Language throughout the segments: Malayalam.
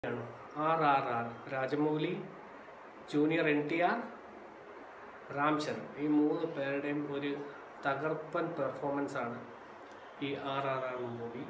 ആണ് R R R Rajamouli junior N T R Ram Charan ഈ മൂന്ന് പേരുടെയും ഒരു തകർപ്പൻ പെർഫോമൻസ് ആണ് ഈ ആർ ആർ ആർ മൂവി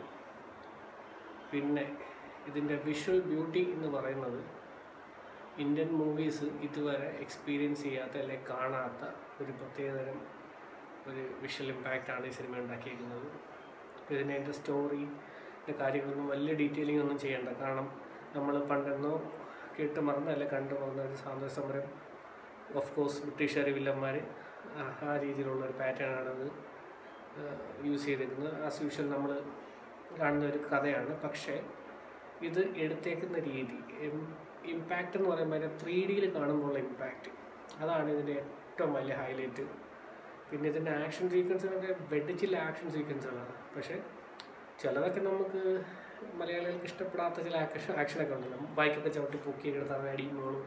പിന്നെ ഇതിൻ്റെ വിഷ്വൽ ബ്യൂട്ടി എന്ന് പറയുന്നത് ഇന്ത്യൻ മൂവീസ് ഇതുവരെ എക്സ്പീരിയൻസ് ചെയ്യാത്ത അല്ലെങ്കിൽ കാണാത്ത ഒരു പ്രത്യേകതരം ഒരു വിഷ്വൽ ഇമ്പാക്റ്റാണ് ഈ സിനിമ ഉണ്ടാക്കിയിരിക്കുന്നത് അപ്പോൾ ഇതിൻ്റെ അതിൻ്റെ സ്റ്റോറി കാര്യങ്ങളൊന്നും വലിയ ഡീറ്റെയിലിംഗ് ഒന്നും ചെയ്യേണ്ട കാരണം നമ്മൾ പണ്ടെന്നോ കേട്ട് മറന്ന അല്ലെ കണ്ടു മറന്ന ഒരു സ്വാതന്ത്ര്യ സമരം ഓഫ് കോഴ്സ് ബ്രിട്ടീഷുകാർ വില്ലന്മാർ ആ രീതിയിലുള്ള ഒരു പാറ്റേൺ ആണത് യൂസ് ചെയ്തിരിക്കുന്നത് ആസ് യൂഷ്വൽ നമ്മൾ കാണുന്ന ഒരു കഥയാണ് പക്ഷേ ഇത് എടുത്തേക്കുന്ന രീതി ഇമ്പാക്റ്റ് എന്ന് പറയുമ്പോൾ അതിൻ്റെ ത്രീ ഡിയിൽ കാണുമ്പോഴുള്ള ഇമ്പാക്റ്റ് അതാണ് ഇതിൻ്റെ ഏറ്റവും വലിയ ഹൈലൈറ്റ് പിന്നെ ഇതിൻ്റെ ആക്ഷൻ സീക്വൻസുകളൊക്കെ വെടിച്ചില്ല ആക്ഷൻ സീക്വൻസുകളാണ് പക്ഷേ ചിലതൊക്കെ നമുക്ക് മലയാളികൾക്ക് ഇഷ്ടപ്പെടാത്ത ചില ആക്ഷൻ ആക്ഷനൊക്കെ ഉണ്ടല്ലോ ബൈക്കൊക്കെ ചവിട്ടി പൊക്കിയൊക്കെ എടുത്ത് അടിയും മോളും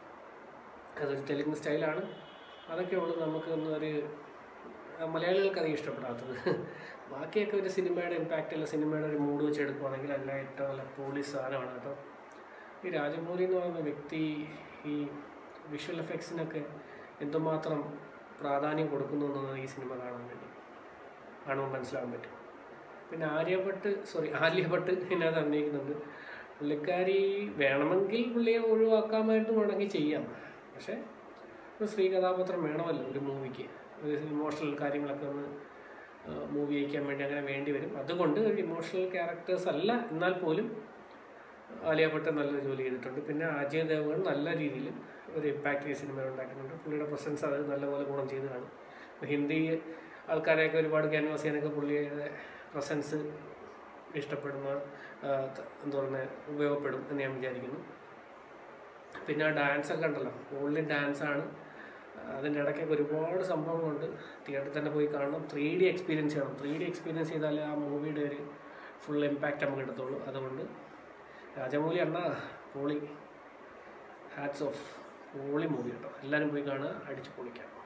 അതൊരു തെലുങ്ക് സ്റ്റൈലാണ് അതൊക്കെ ഉള്ളൂ നമുക്ക് ഒന്നും ഒരു മലയാളികൾക്ക് അധികം ഇഷ്ടപ്പെടാത്തത് ബാക്കിയൊക്കെ ഒരു സിനിമയുടെ ഇമ്പാക്റ്റ് അല്ല സിനിമയുടെ ഒരു മൂഡ് വെച്ച് എടുക്കുവാണെങ്കിൽ അല്ല ഏറ്റവും നല്ല പോലീസ് സാധനമാണ് കേട്ടോ ഈ രാജമൗലി എന്ന് പറയുന്ന വ്യക്തി ഈ വിഷ്വൽ എഫക്ട്സിനൊക്കെ എന്തുമാത്രം പ്രാധാന്യം കൊടുക്കുന്നു എന്നത് ഈ സിനിമ കാണാൻ വേണ്ടി കാണുമ്പോൾ മനസ്സിലാകാൻ പറ്റും പിന്നെ ആര്യഭട്ട് സോറി ആലിയഭട്ട് ഇതിനകത്ത് അഭിനയിക്കുന്നുണ്ട് പുള്ളിക്കാരി വേണമെങ്കിൽ പുള്ളിയെ ഒഴിവാക്കാമായിരുന്നു വേണമെങ്കിൽ ചെയ്യാം പക്ഷേ ഒരു സ്ത്രീ കഥാപാത്രം വേണമല്ലോ ഒരു മൂവിക്ക് ഒരു ഇമോഷണൽ കാര്യങ്ങളൊക്കെ ഒന്ന് മൂവി അയക്കാൻ വേണ്ടി അങ്ങനെ വേണ്ടി വരും അതുകൊണ്ട് ഒരു ഇമോഷണൽ ക്യാരക്ടേഴ്സ് അല്ല എന്നാൽ പോലും ആലിയ ഭട്ട് നല്ല ജോലി ചെയ്തിട്ടുണ്ട് പിന്നെ അജയ് ദേവഗൺ നല്ല രീതിയിൽ ഒരു ഇമ്പാക്റ്റ് ഈ സിനിമയിൽ ഉണ്ടാക്കുന്നുണ്ട് പുള്ളിയുടെ പ്രസൻസ് അത് നല്ലപോലെ ഗുണം ചെയ്ത് കാണും ഹിന്ദി ആൾക്കാരെയൊക്കെ ഒരുപാട് ക്യാൻവാസ് ചെയ്യാനൊക്കെ പുള്ളിയുടെ പ്രസൻസ് ഇഷ്ടപ്പെടുന്ന എന്താ പറയുക ഉപയോഗപ്പെടും എന്ന് ഞാൻ വിചാരിക്കുന്നു പിന്നെ ആ ഡാൻസ് ഒക്കെ ഉണ്ടല്ലോ ഓൺലി ഡാൻസാണ് അതിൻ്റെ ഇടയ്ക്കൊക്കെ ഒരുപാട് സംഭവങ്ങളുണ്ട് തിയേറ്ററിൽ തന്നെ പോയി കാണണം ത്രീ ഡി എക്സ്പീരിയൻസ് ചെയ്യണം ത്രീ ഡി എക്സ്പീരിയൻസ് ചെയ്താലേ ആ മൂവിയുടെ ഒരു ഫുൾ ഇമ്പാക്റ്റ് നമുക്ക് എടുത്തുള്ളൂ അതുകൊണ്ട് രാജമൗലി അണ്ണ പോളി ഹാറ്റ്സ് ഓഫ് പോളി മൂവി കേട്ടോ എല്ലാവരും പോയി കാണുക അടിച്ച് പൊളിക്കാം